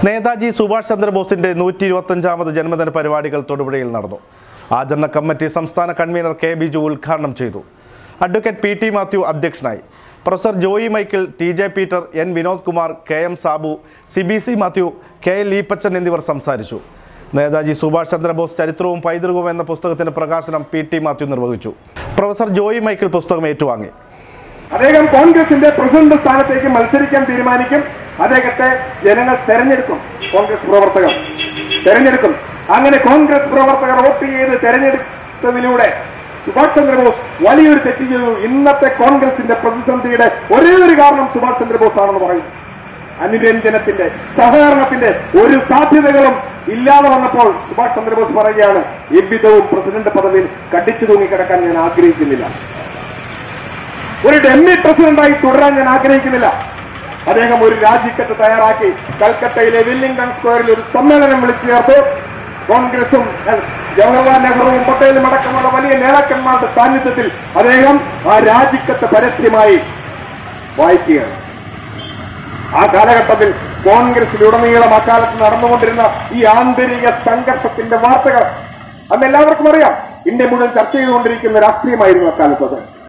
നേതാജി സുഭാഷ് ചന്ദ്രബോസിന്റെ നൂറ്റി ഇരുപത്തഞ്ചാമത് ജന്മദിന പരിപാടികൾ തൊടുപുഴയിൽ നടന്നു ആചരണ കമ്മിറ്റി സംസ്ഥാന കൺവീനർ കെ ബിജു ഉദ്ഘാടനം ചെയ്തു അഡ്വക്കേറ്റ് പി ടി മാത്യു അധ്യക്ഷനായി professor Joy Michael T J Peter N Vinod Kumar K M Sabu C B C Mathew K L Eappachan എന്നിവർ സംസാരിച്ചു നേതാജി സുഭാഷ് ചന്ദ്രബോസ് ചരിത്രവും പൈതൃകവും എന്ന പുസ്തകത്തിന്റെ പ്രകാശനം പി ടി മാത്യു നിർവഹിച്ചു പ്രൊഫസർ ജോയി മൈക്കിൾ പുസ്തകം ഏറ്റുവാങ്ങി അദ്ദേഹം കോൺഗ്രസിന്റെ പ്രസിഡന്റ് സ്ഥാനത്തേക്ക് മത്സരിക്കാൻ തീരുമാനിക്കും അദ്ദേഹത്തെ ജനങ്ങൾ തെരഞ്ഞെടുക്കും കോൺഗ്രസ് പ്രവർത്തകർ തെരഞ്ഞെടുക്കും അങ്ങനെ കോൺഗ്രസ് പ്രവർത്തകർ വോട്ട് ചെയ്ത് തെരഞ്ഞെടുത്തതിലൂടെ സുഭാഷ് ചന്ദ്രബോസ് വലിയൊരു തെറ്റ് ചെയ്തു ഇന്നത്തെ കോൺഗ്രസിന്റെ പ്രതിസന്ധിയുടെ ഒരേ ഒരു കാരണം സുഭാഷ് ചന്ദ്രബോസ് ആണെന്ന് പറയും അനുരഞ്ജനത്തിന്റെ സഹകരണത്തിന്റെ ഒരു സാധ്യതകളും ഇല്ലാതെ വന്നപ്പോൾ സുഭാഷ് ചന്ദ്രബോസ് പറയുകയാണ് എவ்விധവും പ്രസിഡന്റ് പദവിയിൽ കടിച്ചു തൂങ്ങിക്കിടക്കാൻ ഞാൻ ആഗ്രഹിക്കുന്നില്ല ഒരു ഡെമ്മി പ്രസിഡന്റായി തുടരാൻ ഞാൻ ആഗ്രഹിക്കുന്നില്ല അദ്ദേഹം ഒരു രാജിക്കത്ത് തയ്യാറാക്കി കൽക്കട്ടയിലെ വില്ലിംഗ്ടൺ സ്ക്വയറിൽ ഒരു സമ്മേളനം വിളിച്ചു ചേർത്തു കോൺഗ്രസും അഹ്, ജവഹർലാൽ നെഹ്റുവും പട്ടേലും അടക്കമുള്ള വലിയ നേതാക്കന്മാരുടെ സാന്നിധ്യത്തിൽ അദ്ദേഹം ആ രാജിക്കത്ത് പരസ്യമായി വായിക്കുകയാണ് ആ കാലഘട്ടത്തിൽ കോൺഗ്രസിലുടനീളം അക്കാലത്ത് നടന്നുകൊണ്ടിരുന്ന ഈ ആന്തരിക സംഘർഷത്തിന്റെ വാർത്തകൾ അന്ന് എല്ലാവർക്കും അറിയാം ഇന്ത്യ മുഴുവൻ ചർച്ച ചെയ്തുകൊണ്ടിരിക്കുന്ന രാഷ്ട്രീയമായിരുന്നു അക്കാലത്ത് അത്